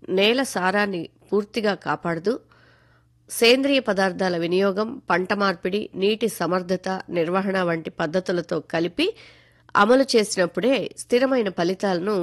నేల సారాన్ని పూర్తిగా కాపాడదు సేంద్రియ పదార్థాల వినియోగం పంట మార్పిడి నీటి సమర్థత నిర్వహణ వంటి పద్ధతులతో కలిపి అమలు చేసినప్పుడే స్థిరమైన ఫలితాలను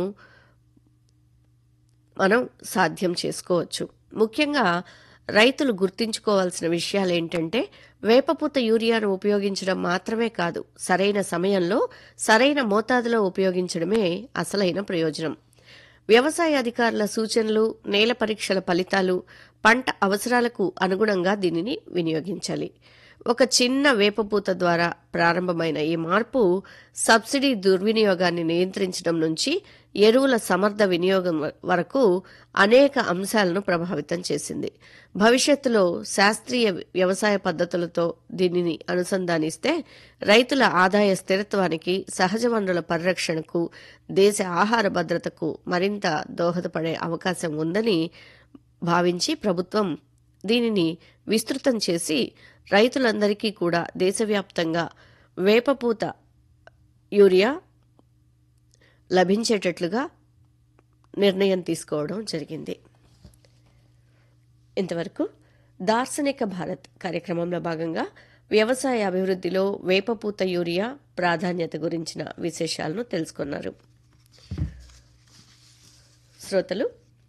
మనం సాధ్యం చేసుకోవచ్చు ముఖ్యంగా రైతులు గుర్తుంచుకోవాల్సిన విషయాలు ఏంటంటే వేపపూత యూరియాను ఉపయోగించడం మాత్రమే కాదు సరైన సమయంలో సరైన మోతాదులో ఉపయోగించడమే అసలైన ప్రయోజనం వ్యవసాయ అధికారుల సూచనలు నేల పరీక్షల ఫలితాలు పంట అవసరాలకు అనుగుణంగా దీనిని వినియోగించాలి ఒక చిన్న వేపపూత ద్వారా ప్రారంభమైన ఈ మార్పు సబ్సిడీ దుర్వినియోగాన్ని నియంత్రించడం నుంచి ఎరువుల సమర్థ వినియోగం వరకు అనేక అంశాలను ప్రభావితం చేసింది భవిష్యత్తులో శాస్త్రీయ వ్యవసాయ పద్ధతులతో దీనిని అనుసంధానిస్తే రైతుల ఆదాయ స్థిరత్వానికి సహజ వనరుల పరిరక్షణకు దేశ ఆహార భద్రతకు మరింత దోహదపడే అవకాశం ఉందని భావించి ప్రభుత్వం దీనిని విస్తృతం చేసి రైతులందరికీ కూడా దేశవ్యాప్తంగా వేపపూత యూరియా లభించేటట్లుగా నిర్ణయం తీసుకోవడం జరిగింది ఇంతవరకు దార్శనిక భారత్ కార్యక్రమంలో భాగంగా వ్యవసాయ అభివృద్ధిలో వేపపూత యూరియా ప్రాధాన్యత గురించిన విశేషాలను తెలుసుకున్నారు శ్రోతలు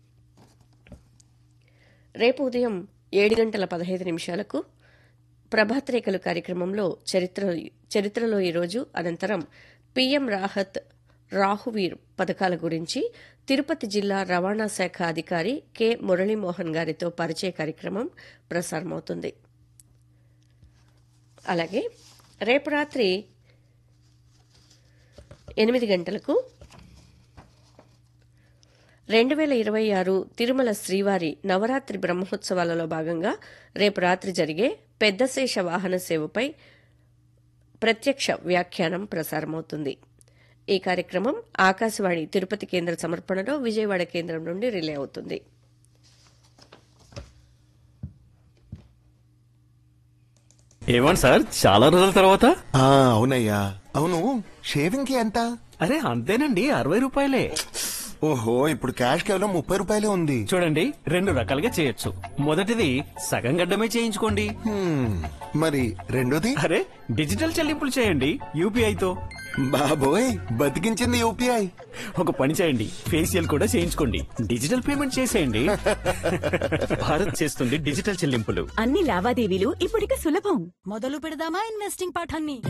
రేపు ఉదయం ఏడు గంటల పదహైదు నిమిషాలకు ప్రభాత్ రేఖలు కార్యక్రమంలో చరిత్ర చరిత్రలో ఈరోజు అనంతరం పీఎం రాహత్ రాహువీర్ పథకాల గురించి తిరుపతి జిల్లా రవాణా శాఖ అధికారి కె మురళీమోహన్ గారితో పరిచయ కార్యక్రమం ప్రసారమవుతుంది అలాగే రేపు రాత్రి ఎనిమిది గంటలకు రెండు వేల ఇరవై ఆరు తిరుమల శ్రీవారి నవరాత్రి బ్రహ్మోత్సవాలలో భాగంగా రేపు రాత్రి జరిగే పెద్దశేష వాహన సేవపై ప్రత్యక్ష వ్యాఖ్యానం ప్రసారమవుతుంది ఈ కార్యక్రమం ఆకాశవాణి తిరుపతి కేంద్ర సమర్పణలో విజయవాడ కేంద్రం నుండి రిలే అవుతుంది ఏమండి సార్ చాలా రోజుల తర్వాత ఆ అవునయ్యా అవును షేవింగ్ కి ఎంత అరే అంతేనండి అరవై రూపాయలే ఓహో ఇప్పుడు క్యాష్ కేవలం ముప్పై రూపాయలే ఉంది చూడండి రెండు రకాలుగా చేయొచ్చు మొదటిది సగం గడ్డమే చేయించుకోండి హ్మ్, మరి రెండోది అరే డిజిటల్ చెల్లింపులు చేయండి యూపీఐతో బాబోయ్ బతికించింది యూపీఐ ఒక పని చేయండి ఫేషియల్ కూడా చేయించుకోండి డిజిటల్ పేమెంట్ చేసేయండి భారత్ చేస్తుంది డిజిటల్ చెల్లింపులు అన్ని లావాదేవీలు ఇప్పుడిక సులభం మొదలు పెడదామా ఇన్వెస్టింగ్ పాఠాన్ని